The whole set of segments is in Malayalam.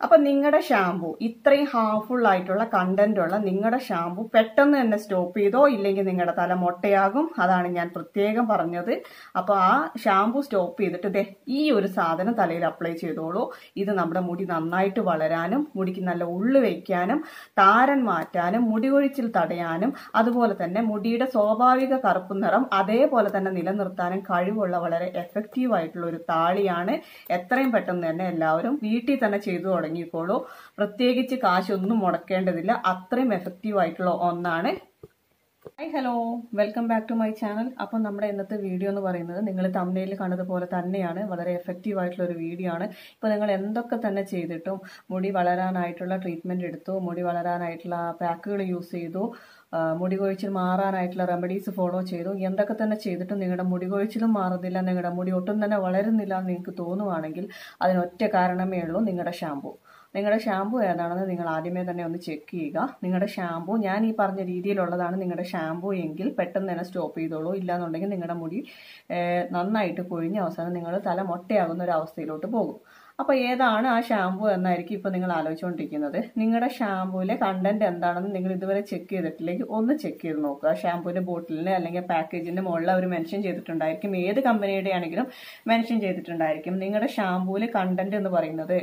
അപ്പൊ നിങ്ങളുടെ ഷാമ്പു ഇത്രയും ഹാർംഫുൾ ആയിട്ടുള്ള കണ്ടന്റ് ഉള്ള നിങ്ങളുടെ ഷാമ്പു പെട്ടെന്ന് തന്നെ സ്റ്റോപ്പ് ചെയ്തോ ഇല്ലെങ്കിൽ നിങ്ങളുടെ തല മൊട്ടയാകും അതാണ് ഞാൻ പ്രത്യേകം പറഞ്ഞത് അപ്പൊ ആ ഷാമ്പു സ്റ്റോപ്പ് ചെയ്തിട്ട് ദേ ഈ ഒരു സാധനം തലയിൽ അപ്ലൈ ചെയ്തോളൂ ഇത് നമ്മുടെ മുടി നന്നായിട്ട് വളരാനും മുടിക്ക് നല്ല ഉള്ളു വയ്ക്കാനും താരൻ മാറ്റാനും മുടി കൊഴിച്ചിൽ തടയാനും അതുപോലെ തന്നെ മുടിയുടെ സ്വാഭാവിക കറുപ്പ് നിറം അതേപോലെ തന്നെ നിലനിർത്താനും കഴിവുള്ള വളരെ എഫക്റ്റീവ് ആയിട്ടുള്ള ഒരു താളിയാണ് എത്രയും പെട്ടെന്ന് തന്നെ എല്ലാവരും വീട്ടിൽ തന്നെ ചെയ്തു തുടങ്ങിക്കോളൂ പ്രത്യേകിച്ച് കാശൊന്നും മുടക്കേണ്ടതില്ല അത്രയും എഫക്റ്റീവ് ആയിട്ടുള്ള ഒന്നാണ് hi hello welcome back to my channel അപ്പോൾ നമ്മുടെ ഇന്നത്തെ വീഡിയോ എന്ന് പറയുന്നത് നിങ്ങൾ തമിഴിൽ കണ്ടതുപോലെ തന്നെയാണ് വളരെ എഫക്റ്റീവ് ആയിട്ടുള്ള ഒരു വീഡിയോ ആണ് ഇപ്പോൾ നിങ്ങൾ എന്തൊക്കെ തന്നെ ചെയ്തിട്ടും മുടി വളരാനായിട്ടുള്ള ട്രീറ്റ്മെൻറ്റ് എടുത്തു മുടി വളരാനായിട്ടുള്ള പാക്കുകൾ യൂസ് ചെയ്തു ആ, മുടി കൊഴിച്ചിൽ മാറാനായിട്ടുള്ള റെമഡീസ് ഫോളോ ചെയ്തു എന്തൊക്കെ തന്നെ ചെയ്തിട്ടും നിങ്ങളുടെ മുടി കൊഴിച്ചിലും മാറുന്നില്ല നിങ്ങളുടെ മുടി ഒട്ടും തന്നെ വളരുന്നില്ല എന്ന് നിങ്ങൾക്ക് തോന്നുവാണെങ്കിൽ അതിനൊറ്റ കാരണമേ ഉള്ളൂ നിങ്ങളുടെ ഷാമ്പു നിങ്ങളുടെ ഷാമ്പു ഏതാണെന്ന് നിങ്ങൾ ആദ്യമേ തന്നെ ഒന്ന് ചെക്ക് ചെയ്യുക നിങ്ങളുടെ ഷാമ്പു ഞാൻ ഈ പറഞ്ഞ രീതിയിലുള്ളതാണ് നിങ്ങളുടെ ഷാമ്പു എങ്കിൽ പെട്ടെന്ന് തന്നെ സ്റ്റോപ്പ് ചെയ്തോളൂ ഇല്ലാന്നുണ്ടെങ്കിൽ നിങ്ങളുടെ മുടി ഏഹ്, നന്നായിട്ട് കൊഴിഞ്ഞ അവസാനം നിങ്ങൾ തല മൊട്ടയാകുന്ന ഒരു അവസ്ഥയിലോട്ട് പോകും അപ്പോൾ ഏതാണ് ആ ഷാമ്പു എന്നായിരിക്കും ഇപ്പോൾ നിങ്ങൾ ആലോചിച്ചുകൊണ്ടിരിക്കുന്നത് നിങ്ങളുടെ ഷാമ്പുവിലെ കണ്ടന്റ് എന്താണെന്ന് നിങ്ങൾ ഇതുവരെ ചെക്ക് ചെയ്തിട്ടില്ലെങ്കിൽ ഒന്ന് ചെക്ക് ചെയ്ത് നോക്കുക ഷാമ്പുവിന്റെ ബോട്ടിലിന് അല്ലെങ്കിൽ പാക്കേജിന്റെ മുകളിൽ അവർ മെൻഷൻ ചെയ്തിട്ടുണ്ടായിരിക്കും ഏത് കമ്പനിയുടെ ആണെങ്കിലും മെൻഷൻ ചെയ്തിട്ടുണ്ടായിരിക്കും നിങ്ങളുടെ ഷാമ്പുവിലെ കണ്ടന്റ് എന്ന് പറയുന്നത്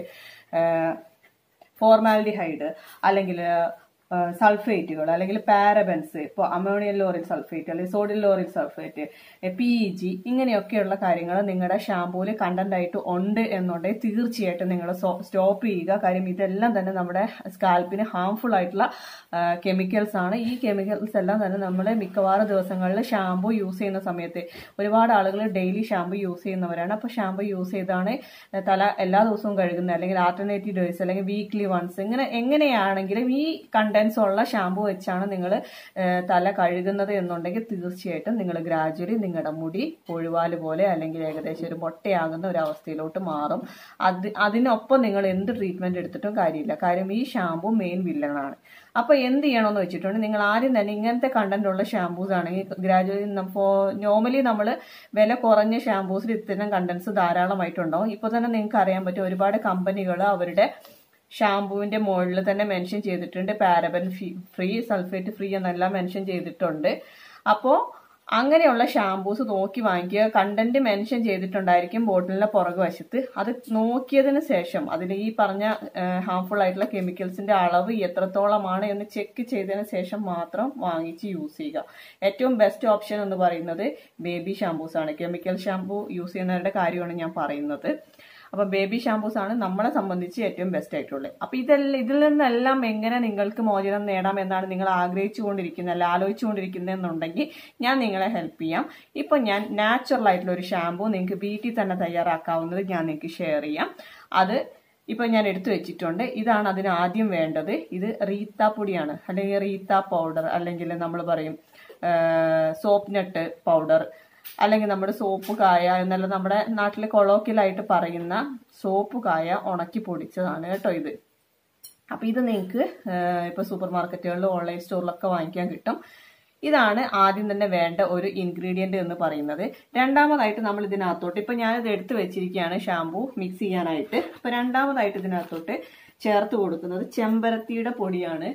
ഫോർമാലിഡിഹൈഡ് അല്ലെങ്കിൽ സൾഫേറ്റുകൾ അല്ലെങ്കിൽ പാരബൻസ് ഇപ്പോൾ അമോണിയം ലോറിൻ സൾഫേറ്റ് അല്ലെങ്കിൽ sodium lauryl sulphate P G ഇങ്ങനെയൊക്കെയുള്ള കാര്യങ്ങൾ നിങ്ങളുടെ ഷാമ്പൂവിൽ കണ്ടന്റ് ആയിട്ട് ഉണ്ട് എന്നുണ്ടെങ്കിൽ തീർച്ചയായിട്ടും നിങ്ങൾ സ്റ്റോപ്പ് ചെയ്യുക കാര്യം ഇതെല്ലാം തന്നെ നമ്മുടെ സ്കാൽപ്പിന് ഹാംഫുൾ ആയിട്ടുള്ള കെമിക്കൽസ് ആണ് ഈ കെമിക്കൽസ് എല്ലാം തന്നെ നമ്മൾ മിക്കവാറും ദിവസങ്ങളിൽ ഷാമ്പു യൂസ് ചെയ്യുന്ന സമയത്ത് ഒരുപാട് ആളുകൾ ഡെയിലി ഷാമ്പു യൂസ് ചെയ്യുന്നവരാണ് അപ്പോൾ ഷാമ്പു യൂസ് ചെയ്താണ് തല എല്ലാ ദിവസവും കഴുകുന്നത് അല്ലെങ്കിൽ ആൾട്ടർനേറ്റീവ് ഡേയ്സ് അല്ലെങ്കിൽ വീക്ക്ലി വൺസ് ഇങ്ങനെ എങ്ങനെയാണെങ്കിലും ഈ കണ്ടന്റ്സ് ഉള്ള ഷാമ്പു വെച്ചാണ് നിങ്ങൾ തല കഴുകുന്നത് എന്നുണ്ടെങ്കിൽ തീർച്ചയായിട്ടും നിങ്ങൾ ഗ്രാജുവലി നിങ്ങളുടെ മുടി ഒഴിവാല് പോലെ അല്ലെങ്കിൽ ഏകദേശം ഒരു മൊട്ടയാകുന്ന ഒരു അവസ്ഥയിലോട്ട് മാറും അത് അതിനൊപ്പം നിങ്ങൾ എന്ത് ട്രീറ്റ്മെന്റ് എടുത്തിട്ടും കാര്യമില്ല കാര്യം ഈ ഷാമ്പു മെയിൻ വില്ലനാണ് അപ്പൊ എന്ത് ചെയ്യണമെന്ന് വെച്ചിട്ടുണ്ടെങ്കിൽ നിങ്ങൾ ആദ്യം തന്നെ ഇങ്ങനത്തെ കണ്ടന്റ് ഉള്ള ഷാമ്പൂസ് ആണെങ്കിൽ ഗ്രാജുവലി നോർമലി നമ്മൾ വില കുറഞ്ഞ ഷാമ്പൂസിൽ ഇത്തരം കണ്ടന്റ്സ് ധാരാളമായിട്ടുണ്ടാവും ഇപ്പൊ തന്നെ നിങ്ങൾക്ക് അറിയാൻ പറ്റും ഒരുപാട് കമ്പനികൾ അവരുടെ ഷാമ്പുവിന്റെ മുകളിൽ തന്നെ മെൻഷൻ ചെയ്തിട്ടുണ്ട് പാരബൻ ഫ്രീ സൾഫേറ്റ് ഫ്രീ എന്നെല്ലാം മെൻഷൻ ചെയ്തിട്ടുണ്ട് അപ്പോൾ അങ്ങനെയുള്ള ഷാമ്പൂസ് നോക്കി വാങ്ങിക്കുക കണ്ടന്റ് മെൻഷൻ ചെയ്തിട്ടുണ്ടായിരിക്കും ബോട്ടിലിന്റെ പുറകു വശത്ത് അത് നോക്കിയതിന് ശേഷം അതിൽ ഈ പറഞ്ഞ ഹാംഫുൾ ആയിട്ടുള്ള കെമിക്കൽസിന്റെ അളവ് എത്രത്തോളമാണ് എന്ന് ചെക്ക് ചെയ്തതിന് ശേഷം മാത്രം വാങ്ങിച്ച് യൂസ് ചെയ്യുക ഏറ്റവും ബെസ്റ്റ് ഓപ്ഷൻ എന്ന് പറയുന്നത് ബേബി ഷാമ്പൂസ് ആണ് കെമിക്കൽ ഷാമ്പൂ യൂസ് ചെയ്യുന്നവരുടെ കാര്യമാണ് ഞാൻ പറയുന്നത് അപ്പൊ ബേബി ഷാമ്പൂസ് ആണ് നമ്മളെ സംബന്ധിച്ച് ഏറ്റവും ബെസ്റ്റ് ആയിട്ടുള്ളത് അപ്പൊ ഇതെല്ലാം ഇതിൽ നിന്നെല്ലാം എങ്ങനെ നിങ്ങൾക്ക് മോചനം നേടാം എന്നാണ് നിങ്ങൾ ആഗ്രഹിച്ചുകൊണ്ടിരിക്കുന്നത് അല്ല ആലോചിച്ചുകൊണ്ടിരിക്കുന്നത് എന്നുണ്ടെങ്കിൽ ഞാൻ നിങ്ങളെ ഹെൽപ്പ് ചെയ്യാം ഇപ്പൊ ഞാൻ നാച്ചുറൽ ആയിട്ടുള്ള ഒരു ഷാമ്പൂ നിങ്ങൾക്ക് വീട്ടിൽ തന്നെ തയ്യാറാക്കാവുന്നത് ഞാൻ നിങ്ങൾക്ക് ഷെയർ ചെയ്യാം അത് ഇപ്പൊ ഞാൻ എടുത്തു വെച്ചിട്ടുണ്ട് ഇതാണ് അതിന് ആദ്യം വേണ്ടത് ഇത് റീത്ത പൊടിയാണ് അല്ലെങ്കിൽ റീത്ത പൗഡർ അല്ലെങ്കിൽ നമ്മൾ പറയും സോപ്പ് നട്ട് പൗഡർ അല്ലെങ്കിൽ നമ്മുടെ സോപ്പ് കായ എന്നല്ല നമ്മുടെ നാട്ടിലെ കൊളോക്കിലായിട്ട് പറയുന്ന സോപ്പ് കായ ഉണക്കി പൊടിച്ചതാണ് കേട്ടോ ഇത് അപ്പൊ ഇത് നിങ്ങൾക്ക് ഇപ്പൊ സൂപ്പർ മാർക്കറ്റുകളിലും ഓൺലൈൻ സ്റ്റോറിലൊക്കെ വാങ്ങിക്കാൻ കിട്ടും ഇതാണ് ആദ്യം തന്നെ വേണ്ട ഒരു ഇൻഗ്രീഡിയന്റ് എന്ന് പറയുന്നത് രണ്ടാമതായിട്ട് നമ്മൾ ഇതിനകത്തോട്ട് ഇപ്പൊ ഞാനിത് എടുത്തു വെച്ചിരിക്കുകയാണ് ഷാമ്പു മിക്സ് ചെയ്യാനായിട്ട് ഇപ്പൊ രണ്ടാമതായിട്ട് ഇതിനകത്തോട്ട് ചേർത്ത് കൊടുക്കുന്നത് ചെമ്പരത്തിയുടെ പൊടിയാണ്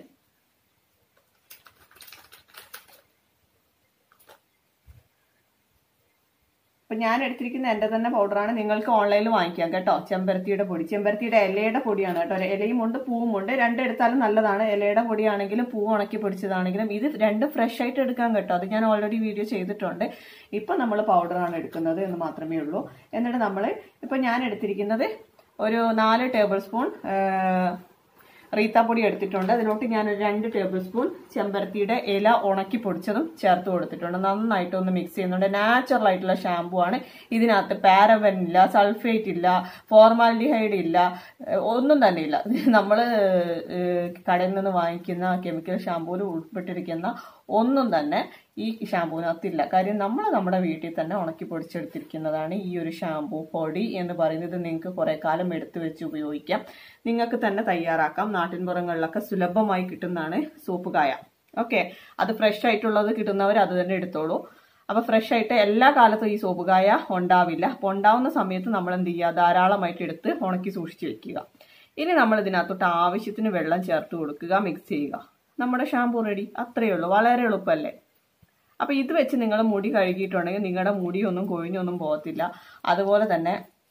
ഇപ്പൊ ഞാൻ എടുത്തിരിക്കുന്ന എന്റെ തന്നെ പൗഡറാണ് നിങ്ങൾക്ക് ഓൺലൈനിൽ വാങ്ങിക്കാം കേട്ടോ ചെമ്പരത്തിയുടെ പൊടി ചെമ്പരത്തിയുടെ ഇലയുടെ പൊടിയാണ് കേട്ടോ ഇലയും ഉണ്ട് പൂവും ഉണ്ട് രണ്ടെടുത്താലും നല്ലതാണ് ഇലയുടെ പൊടിയാണെങ്കിലും പൂ ഉണക്കി പൊടിച്ചതാണെങ്കിലും ഇത് രണ്ടും ഫ്രഷ് ആയിട്ട് എടുക്കാൻ കേട്ടോ അത് ഞാൻ ഓൾറെഡി വീഡിയോ ചെയ്തിട്ടുണ്ട് ഇപ്പൊ നമ്മൾ പൗഡറാണ് എടുക്കുന്നത് എന്ന് മാത്രമേ ഉള്ളൂ എന്നിട്ട് നമ്മൾ ഇപ്പൊ ഞാൻ എടുത്തിരിക്കുന്നത് ഒരു നാല് ടേബിൾ സ്പൂൺ റീത്താപ്പൊടി എടുത്തിട്ടുണ്ട് അതിലോട്ട് ഞാൻ ഒരു രണ്ട് ടേബിൾ സ്പൂൺ ചെമ്പരത്തിയുടെ ഇല ഉണക്കി പൊടിച്ചതും ചേർത്ത് കൊടുത്തിട്ടുണ്ട് നന്നായിട്ട് ഒന്ന് മിക്സ് ചെയ്യുന്നുണ്ട് നാച്ചുറൽ ആയിട്ടുള്ള ഷാമ്പു ആണ് ഇതിനകത്ത് പാരവൻ ഇല്ല സൾഫേറ്റ് ഇല്ല ഫോർമാലിഡിഹൈഡ് ഇല്ല ഏഹ് ഒന്നും തന്നെ ഇല്ല നമ്മൾ കടയിൽ നിന്ന് വാങ്ങിക്കുന്ന കെമിക്കൽ ഷാമ്പൂവിൽ ഉൾപ്പെട്ടിരിക്കുന്ന ഒന്നും തന്നെ ഈ ഷാമ്പൂവിനകത്തില്ല കാര്യം നമ്മൾ നമ്മുടെ വീട്ടിൽ തന്നെ ഉണക്കി പൊടിച്ചെടുത്തിരിക്കുന്നതാണ് ഈ ഒരു ഷാമ്പൂ പൊടി എന്ന് പറയുന്നത് നിങ്ങൾക്ക് കുറെ കാലം എടുത്തു വെച്ച് ഉപയോഗിക്കാം നിങ്ങൾക്ക് തന്നെ തയ്യാറാക്കാം നാട്ടിൻപുറങ്ങളിലൊക്കെ സുലഭമായി കിട്ടുന്നതാണ് സോപ്പ് കായ ഓക്കെ അത് ഫ്രഷ് ആയിട്ടുള്ളത് കിട്ടുന്നവർ അത് തന്നെ എടുത്തോളൂ അപ്പൊ ഫ്രഷ് ആയിട്ട് എല്ലാ കാലത്തും ഈ സോപ്പ് കായ ഉണ്ടാവില്ല അപ്പൊ ഉണ്ടാവുന്ന സമയത്ത് നമ്മൾ എന്ത് ചെയ്യുക ധാരാളമായിട്ട് എടുത്ത് ഉണക്കി സൂക്ഷിച്ചു വെക്കുക ഇനി നമ്മൾ ഇതിനകത്തോട്ട് ആവശ്യത്തിന് വെള്ളം ചേർത്ത് കൊടുക്കുക മിക്സ് ചെയ്യുക നമ്മുടെ ഷാമ്പൂ റെഡി അത്രയേ ഉള്ളൂ വളരെ എളുപ്പമല്ലേ അപ്പൊ ഇത് വെച്ച് നിങ്ങൾ മുടി കഴുകിയിട്ടുണ്ടെങ്കിൽ നിങ്ങളുടെ മുടിയൊന്നും കൊഴിഞ്ഞൊന്നും പോകത്തില്ല അതുപോലെ തന്നെ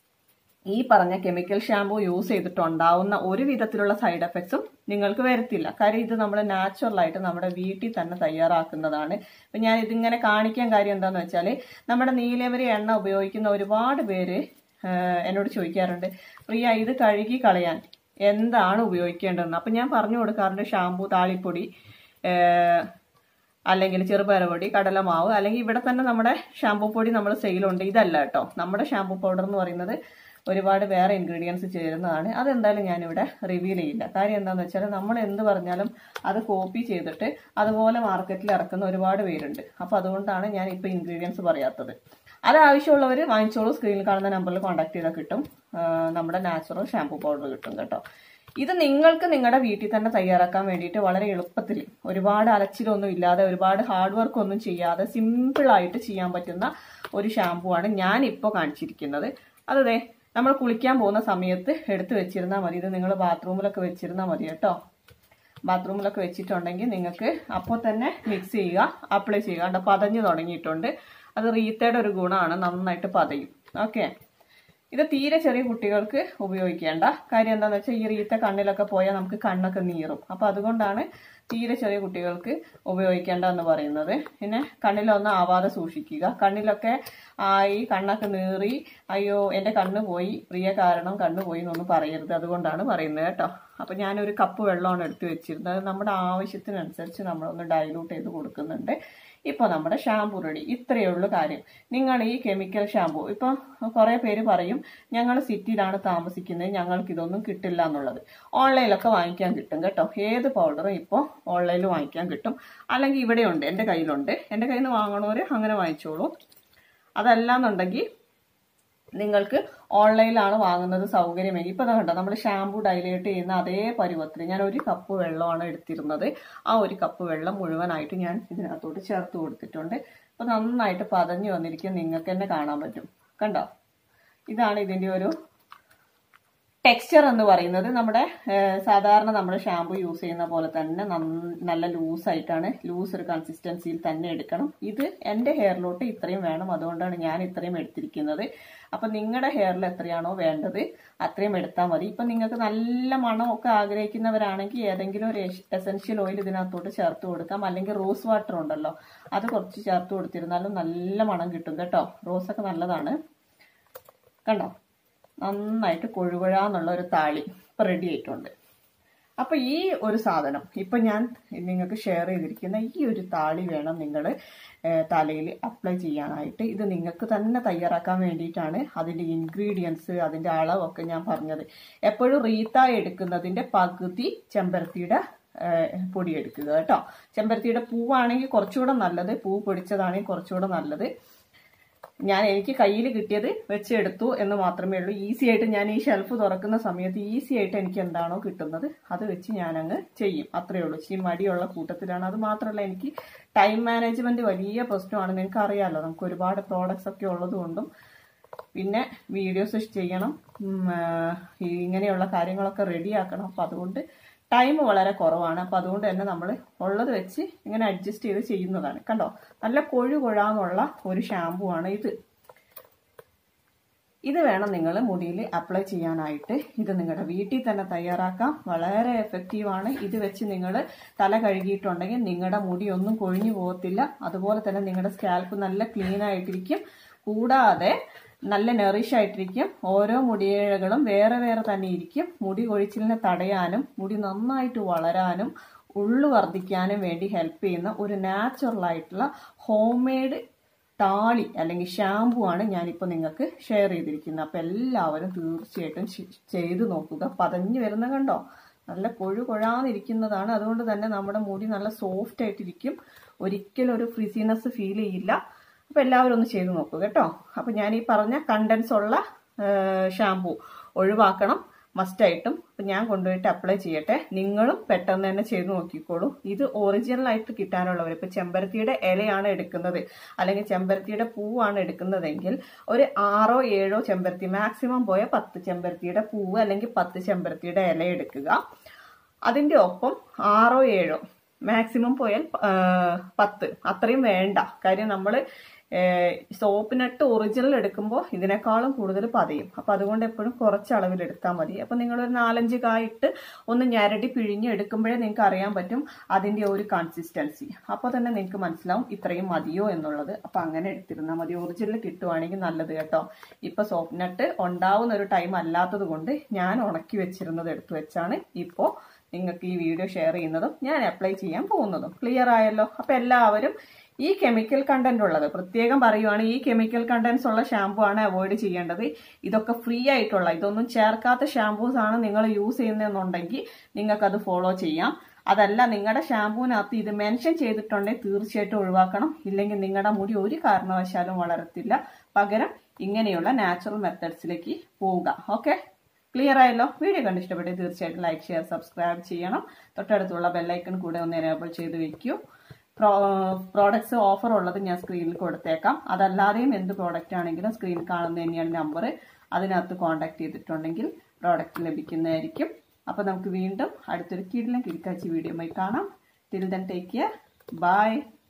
ഈ പറഞ്ഞ കെമിക്കൽ ഷാമ്പൂ യൂസ് ചെയ്തിട്ടുണ്ടാവുന്ന ഒരു വിധത്തിലുള്ള സൈഡ് എഫക്ട്സും നിങ്ങൾക്ക് വരത്തില്ല കാര്യം ഇത് നമ്മൾ നാച്ചുറലായിട്ട് നമ്മുടെ വീട്ടിൽ തന്നെ തയ്യാറാക്കുന്നതാണ് ഇപ്പം ഞാൻ ഇതിങ്ങനെ കാണിക്കാൻ കാര്യം എന്താണെന്ന് വെച്ചാൽ നമ്മുടെ നീലവരി എണ്ണ ഉപയോഗിക്കുന്ന ഒരുപാട് പേര് ആഹ്, എന്നോട് ചോദിക്കാറുണ്ട് പ്രിയ ഇത് കഴുകി കളയാൻ എന്താണ് ഉപയോഗിക്കേണ്ടതെന്ന് അപ്പം ഞാൻ പറഞ്ഞു കൊടുക്കാറുണ്ട് ഷാമ്പൂ താളിപ്പൊടി ആഹ്, അല്ലെങ്കിൽ ചെറുപയർ പൊടി കടലമാവ് അല്ലെങ്കിൽ ഇവിടെ തന്നെ നമ്മുടെ ഷാമ്പൂ പൊടി നമ്മൾ സെയിലുണ്ട് ഇതല്ല കേട്ടോ നമ്മുടെ ഷാമ്പൂ പൗഡർ എന്ന് പറയുന്നത് ഒരുപാട് വേറെ ഇൻഗ്രീഡിയൻസ് ചേരുന്നതാണ് അതെന്തായാലും ഞാനിവിടെ റിവീൽ ചെയ്യില്ല കാര്യം എന്താണെന്ന് വെച്ചാൽ നമ്മൾ എന്ത് പറഞ്ഞാലും അത് കോപ്പി ചെയ്തിട്ട് അതുപോലെ മാർക്കറ്റിൽ ഇറക്കുന്ന ഒരുപാട് പേരുണ്ട് അപ്പോൾ അതുകൊണ്ടാണ് ഞാൻ ഇപ്പോൾ ഇൻഗ്രീഡിയൻസ് പറയാത്തത് അത് ആവശ്യമുള്ളവർ വാങ്ങിച്ചോളൂ സ്ക്രീനിൽ കാണുന്ന നമ്പറിൽ കോൺടാക്ട് ചെയ്താൽ കിട്ടും ആ, നമ്മുടെ നാച്ചുറൽ ഷാമ്പൂ പൗഡർ കിട്ടും കേട്ടോ ഇത് നിങ്ങൾക്ക് നിങ്ങളുടെ വീട്ടിൽ തന്നെ തയ്യാറാക്കാൻ വേണ്ടിയിട്ട് വളരെ എളുപ്പത്തിൽ ഒരുപാട് അലച്ചിലൊന്നും ഇല്ലാതെ ഒരുപാട് ഹാർഡ് വർക്ക് ഒന്നും ചെയ്യാതെ സിമ്പിൾ ആയിട്ട് ചെയ്യാൻ പറ്റുന്ന ഒരു ഷാമ്പൂ ആണ് ഞാൻ ഇപ്പോൾ കാണിച്ചിരിക്കുന്നത് അത് ദേ നമ്മൾ കുളിക്കാൻ പോകുന്ന സമയത്ത് എടുത്തു വെച്ചിരുന്നാൽ മതി ഇത് നിങ്ങൾ ബാത്റൂമിലൊക്കെ വെച്ചിരുന്നാൽ മതി കേട്ടോ ബാത്റൂമിലൊക്കെ വെച്ചിട്ടുണ്ടെങ്കിൽ നിങ്ങൾക്ക് അപ്പോൾ തന്നെ മിക്സ് ചെയ്യുക അപ്ലൈ ചെയ്യുക കണ്ടോ പതഞ്ഞു തുടങ്ങിയിട്ടുണ്ട് അത് റീത്തയുടെ ഒരു ഗുണമാണ് നന്നായിട്ട് പതയും ഓക്കെ ഇത് തീരെ ചെറിയ കുട്ടികൾക്ക് ഉപയോഗിക്കേണ്ട കാര്യം എന്താണെന്ന് വെച്ചാൽ ഈ റീത്ത കണ്ണിലൊക്കെ പോയാൽ നമുക്ക് കണ്ണൊക്കെ നീറും അപ്പോൾ അതുകൊണ്ടാണ് തീരെ ചെറിയ കുട്ടികൾക്ക് ഉപയോഗിക്കേണ്ട എന്ന് പറയുന്നത് പിന്നെ കണ്ണിലൊന്നും ആവാതെ സൂക്ഷിക്കുക കണ്ണിലൊക്കെ ആയി കണ്ണൊക്കെ നീറി അയ്യോ എൻ്റെ കണ്ണ് പോയി പ്രിയ കാരണം കണ്ണ് പോയി എന്നൊന്നും പറയരുത് അതുകൊണ്ടാണ് പറയുന്നത് കേട്ടോ അപ്പം ഞാനൊരു കപ്പ് വെള്ളമാണ് എടുത്ത് വെച്ചിരുന്നത് അത് നമ്മുടെ ആവശ്യത്തിനനുസരിച്ച് നമ്മളൊന്ന് ഡൈലൂട്ട് ചെയ്ത് കൊടുക്കുന്നുണ്ട് ഇപ്പോൾ നമ്മുടെ ഷാമ്പു റെഡി ഇത്രയേ ഉള്ളൂ കാര്യം നിങ്ങൾ ഈ കെമിക്കൽ ഷാമ്പു ഇപ്പോൾ കുറേ പേര് പറയും ഞങ്ങൾ സിറ്റിയിലാണ് താമസിക്കുന്നത് ഞങ്ങൾക്ക് ഇതൊന്നും കിട്ടില്ല എന്നുള്ളത് ഓൺലൈനിലൊക്കെ വാങ്ങിക്കാൻ കിട്ടും കേട്ടോ ഏത് പൗഡറും ഇപ്പോൾ ഓൺലൈനിൽ വാങ്ങിക്കാൻ കിട്ടും അല്ലെങ്കിൽ ഇവിടെയുണ്ട് എൻ്റെ കയ്യിലുണ്ട് എൻ്റെ കയ്യിൽ നിന്ന് വാങ്ങണവർ അങ്ങനെ വാങ്ങിച്ചോളൂ അതല്ലാന്നുണ്ടെങ്കിൽ നിങ്ങൾക്ക് ഓൺലൈനിലാണ് വാങ്ങുന്നത് സൗകര്യമെങ്കിൽ ഇപ്പം കണ്ടോ നമ്മൾ ഷാമ്പു ഡൈലേറ്റ് ചെയ്യുന്ന അതേ പരുവത്തിൽ ഞാൻ ഒരു കപ്പ് വെള്ളമാണ് എടുത്തിരുന്നത് ആ ഒരു കപ്പ് വെള്ളം മുഴുവനായിട്ട് ഞാൻ ഇതിനകത്തോട്ട് ചേർത്ത് കൊടുത്തിട്ടുണ്ട് അപ്പം നന്നായിട്ട് പതഞ്ഞു വന്നിരിക്കും നിങ്ങൾക്ക് തന്നെ കാണാൻ പറ്റും കണ്ടോ ഇതാണ് ഇതിൻ്റെ ഒരു ടെക്സ്ചർ എന്ന് പറയുന്നത് നമ്മുടെ ഏഹ്, സാധാരണ നമ്മൾ ഷാമ്പു യൂസ് ചെയ്യുന്ന പോലെ തന്നെ നന്ന- നല്ല ലൂസായിട്ടാണ് ലൂസ് ഒരു കൺസിസ്റ്റൻസിയിൽ തന്നെ എടുക്കണം ഇത് എൻ്റെ ഹെയറിലോട്ട് ഇത്രയും വേണം അതുകൊണ്ടാണ് ഞാൻ ഇത്രയും എടുത്തിരിക്കുന്നത് അപ്പം നിങ്ങളുടെ ഹെയറിൽ എത്രയാണോ വേണ്ടത് അത്രയും എടുത്താൽ മതി ഇപ്പം നിങ്ങൾക്ക് നല്ല മണമൊക്കെ ആഗ്രഹിക്കുന്നവരാണെങ്കിൽ ഏതെങ്കിലും ഒരു എസെൻഷ്യൽ ഓയിൽ ഇതിനകത്തോട്ട് ചേർത്ത് കൊടുക്കാം അല്ലെങ്കിൽ റോസ് വാട്ടർ ഉണ്ടല്ലോ അത് കുറച്ച് ചേർത്ത് കൊടുത്തിരുന്നാലും നല്ല മണം കിട്ടും കേട്ടോ റോസൊക്കെ നല്ലതാണ് കണ്ടോ നന്നായിട്ട് കൊഴുകൊഴാന്നുള്ള ഒരു താളി ഇപ്പം റെഡി ആയിട്ടുണ്ട് അപ്പോൾ ഈ ഒരു സാധനം ഇപ്പം ഞാൻ നിങ്ങൾക്ക് ഷെയർ ചെയ്തിരിക്കുന്ന ഈ ഒരു താളി വേണം നിങ്ങൾ തലയിൽ അപ്ലൈ ചെയ്യാനായിട്ട് ഇത് നിങ്ങൾക്ക് തന്നെ തയ്യാറാക്കാൻ വേണ്ടിയിട്ടാണ് അതിൻ്റെ ഇൻഗ്രീഡിയൻസ് അതിൻ്റെ അളവൊക്കെ ഞാൻ പറഞ്ഞത് എപ്പോഴും റീത്ത എടുക്കുന്നതിൻ്റെ പകുതി ചെമ്പരത്തിയുടെ ഏഹ്, പൊടി എടുക്കുക കേട്ടോ ചെമ്പരത്തിയുടെ പൂവാണെങ്കിൽ കുറച്ചുകൂടെ നല്ലത് പൂ പൊടിച്ചതാണെങ്കിൽ കുറച്ചുകൂടെ നല്ലത് ഞാൻ എനിക്ക് കയ്യിൽ കിട്ടിയത് വെച്ചെടുത്തു എന്ന് മാത്രമേ ഉള്ളൂ ഈസി ആയിട്ട് ഞാൻ ഈ ഷെൽഫ് തുറക്കുന്ന സമയത്ത് ഈസി ആയിട്ട് എനിക്ക് എന്താണോ കിട്ടുന്നത് അത് വെച്ച് ഞാൻ അങ്ങ് ചെയ്യും അത്രേ ഉള്ളൂ ഇച്ചിരി മടിയുള്ള കൂട്ടത്തിലാണ് അത് മാത്രമല്ല എനിക്ക് ടൈം മാനേജ്മെന്റ് വലിയ പ്രശ്നമാണ് നിങ്ങൾക്ക് അറിയാമല്ലോ നമുക്ക് ഒരുപാട് പ്രോഡക്ട്സ് ഒക്കെ ഉള്ളതുകൊണ്ടും പിന്നെ വീഡിയോസ് ചെയ്യണം ഉം, ആ, ഈ ഇങ്ങനെയുള്ള കാര്യങ്ങളൊക്കെ റെഡിയാക്കണം അപ്പം അതുകൊണ്ട് ടൈം വളരെ കുറവാണ് അപ്പം അതുകൊണ്ട് തന്നെ നമ്മൾ ഉള്ളത് വെച്ച് ഇങ്ങനെ അഡ്ജസ്റ്റ് ചെയ്ത് ചെയ്യുന്നതാണ് കണ്ടോ നല്ല കൊഴു കൊഴാന്നുള്ള ഒരു ഷാമ്പു ആണ് ഇത് ഇത് വേണം നിങ്ങൾ മുടിയിൽ അപ്ലൈ ചെയ്യാനായിട്ട് ഇത് നിങ്ങളുടെ വീട്ടിൽ തന്നെ തയ്യാറാക്കാം വളരെ എഫക്റ്റീവാണ് ഇത് വെച്ച് നിങ്ങൾ തല കഴുകിയിട്ടുണ്ടെങ്കിൽ നിങ്ങളുടെ മുടി ഒന്നും കൊഴിഞ്ഞു പോകത്തില്ല അതുപോലെ തന്നെ നിങ്ങളുടെ സ്കാൽപ്പ് നല്ല ക്ലീൻ ആയിട്ടിരിക്കും കൂടാതെ നല്ല നെറിഷ് ആയിട്ടിരിക്കും ഓരോ മുടിയിഴകളും വേറെ വേറെ തന്നെ ഇരിക്കും മുടി കൊഴിച്ചിലിനെ തടയാനും മുടി നന്നായിട്ട് വളരാനും ഉള്ളു വർദ്ധിക്കാനും വേണ്ടി ഹെൽപ്പ് ചെയ്യുന്ന ഒരു നാച്ചുറൽ ആയിട്ടുള്ള ഹോം മെയ്ഡ് താളി അല്ലെങ്കിൽ ഷാമ്പു ആണ് ഞാനിപ്പോൾ നിങ്ങൾക്ക് ഷെയർ ചെയ്തിരിക്കുന്നത് അപ്പം എല്ലാവരും തീർച്ചയായിട്ടും ചെ- ചെയ്ത് നോക്കുക പതഞ്ഞു വരുന്ന കണ്ടോ നല്ല കൊഴു കൊഴാന്നിരിക്കുന്നതാണ് അതുകൊണ്ട് തന്നെ നമ്മുടെ മുടി നല്ല സോഫ്റ്റ് ആയിട്ടിരിക്കും ഒരിക്കലും ഒരു ഫ്രിസിനെസ് ഫീൽ ചെയ്യില്ല അപ്പം എല്ലാവരും ഒന്ന് ചെയ്ത് നോക്കുക കേട്ടോ അപ്പം ഞാൻ ഈ പറഞ്ഞ കണ്ടൻസ് ഉള്ള ഷാമ്പു ഒഴിവാക്കണം മസ്റ്റായിട്ടും ഇപ്പം ഞാൻ കൊണ്ടുപോയിട്ട് അപ്ലൈ ചെയ്യട്ടെ നിങ്ങളും പെട്ടെന്ന് തന്നെ ചെയ്ത് നോക്കിക്കോളൂ ഇത് ഒറിജിനൽ ആയിട്ട് കിട്ടാനുള്ളവർ ഇപ്പം ചെമ്പരത്തിയുടെ ഇലയാണ് എടുക്കുന്നത് അല്ലെങ്കിൽ ചെമ്പരത്തിയുടെ പൂവാണ് എടുക്കുന്നതെങ്കിൽ ഒരു ആറോ ഏഴോ ചെമ്പരത്തി മാക്സിമം പോയ പത്ത് ചെമ്പരത്തിയുടെ പൂവ് അല്ലെങ്കിൽ പത്ത് ചെമ്പരത്തിയുടെ ഇല എടുക്കുക അതിൻ്റെ ഒപ്പം ആറോ ഏഴോ മാക്സിമം പോയാൽ ആ, പത്ത് അത്രയും വേണ്ട കാര്യം നമ്മൾ സോപ്പിനട്ട് ഒറിജിനൽ എടുക്കുമ്പോൾ ഇതിനേക്കാളും കൂടുതൽ പതയും അപ്പം അതുകൊണ്ട് എപ്പോഴും കുറച്ച് അളവിൽ എടുത്താൽ മതി അപ്പം നിങ്ങളൊരു നാലഞ്ച് കായിട്ട് ഒന്ന് ഞരടി പിഴിഞ്ഞ് എടുക്കുമ്പോഴേ നിങ്ങൾക്ക് അറിയാൻ പറ്റും അതിൻ്റെ ഒരു കൺസിസ്റ്റൻസി അപ്പോൾ തന്നെ നിങ്ങൾക്ക് മനസ്സിലാവും ഇത്രയും മതിയോ എന്നുള്ളത് അപ്പം അങ്ങനെ എടുത്തിരുന്നാൽ മതി ഒറിജിനൽ കിട്ടുവാണെങ്കിൽ നല്ലത് കേട്ടോ ഇപ്പോൾ സോപ്പ് നട്ട് ഉണ്ടാവുന്ന ഒരു ടൈം അല്ലാത്തത് കൊണ്ട് ഞാൻ ഉണക്കി വെച്ചിരുന്നത് എടുത്തു വെച്ചാണ് ഇപ്പോൾ നിങ്ങൾക്ക് ഈ വീഡിയോ ഷെയർ ചെയ്യുന്നതും ഞാൻ അപ്ലൈ ചെയ്യാൻ പോകുന്നതും ക്ലിയർ ആയല്ലോ അപ്പം എല്ലാവരും ഈ കെമിക്കൽ കണ്ടന്റ് ഉള്ളത് പ്രത്യേകം പറയുവാണ് ഈ കെമിക്കൽ കണ്ടന്റ്സ് ഉള്ള ഷാമ്പു ആണ് അവോയ്ഡ് ചെയ്യേണ്ടത് ഇതൊക്കെ ഫ്രീ ആയിട്ടുള്ള ഇതൊന്നും ചേർക്കാത്ത ഷാമ്പൂസ് ആണ് നിങ്ങൾ യൂസ് ചെയ്യുന്നതെന്നുണ്ടെങ്കിൽ നിങ്ങൾക്കത് ഫോളോ ചെയ്യാം അതല്ല നിങ്ങളുടെ ഷാമ്പൂവിനകത്ത് ഇത് മെൻഷൻ ചെയ്തിട്ടുണ്ടെങ്കിൽ തീർച്ചയായിട്ടും ഒഴിവാക്കണം ഇല്ലെങ്കിൽ നിങ്ങളുടെ മുടി ഒരു കാരണവശാലും വളരത്തില്ല പകരം ഇങ്ങനെയുള്ള നാച്ചുറൽ മെത്തേഡ്സിലേക്ക് പോവുക ഓക്കെ ക്ലിയർ ആയല്ലോ വീഡിയോ കണ്ട് ഇഷ്ടപ്പെട്ടെങ്കിൽ തീർച്ചയായിട്ടും ലൈക്ക് ഷെയർ സബ്സ്ക്രൈബ് ചെയ്യണം തൊട്ടടുത്തുള്ള ബെല്ലൈക്കൺ കൂടെ ഒന്ന് എനേബിൾ ചെയ്ത് വെക്കൂ പ്രോഡക്ട്സ് ഓഫർ ഉള്ളത് ഞാൻ സ്ക്രീനിൽ കൊടുത്തേക്കാം അതല്ലാതെയും എന്ത് പ്രോഡക്റ്റ് ആണെങ്കിലും സ്ക്രീനിൽ കാണുന്ന തന്നെയാണ് നമ്പർ അതിനകത്ത് കോൺടാക്ട് ചെയ്തിട്ടുണ്ടെങ്കിൽ പ്രോഡക്റ്റ് ലഭിക്കുന്നതായിരിക്കും അപ്പോൾ നമുക്ക് വീണ്ടും അടുത്തൊരു കിടിലം കിടക്കാച്ചി വീഡിയോയുമായി കാണാം till then take care by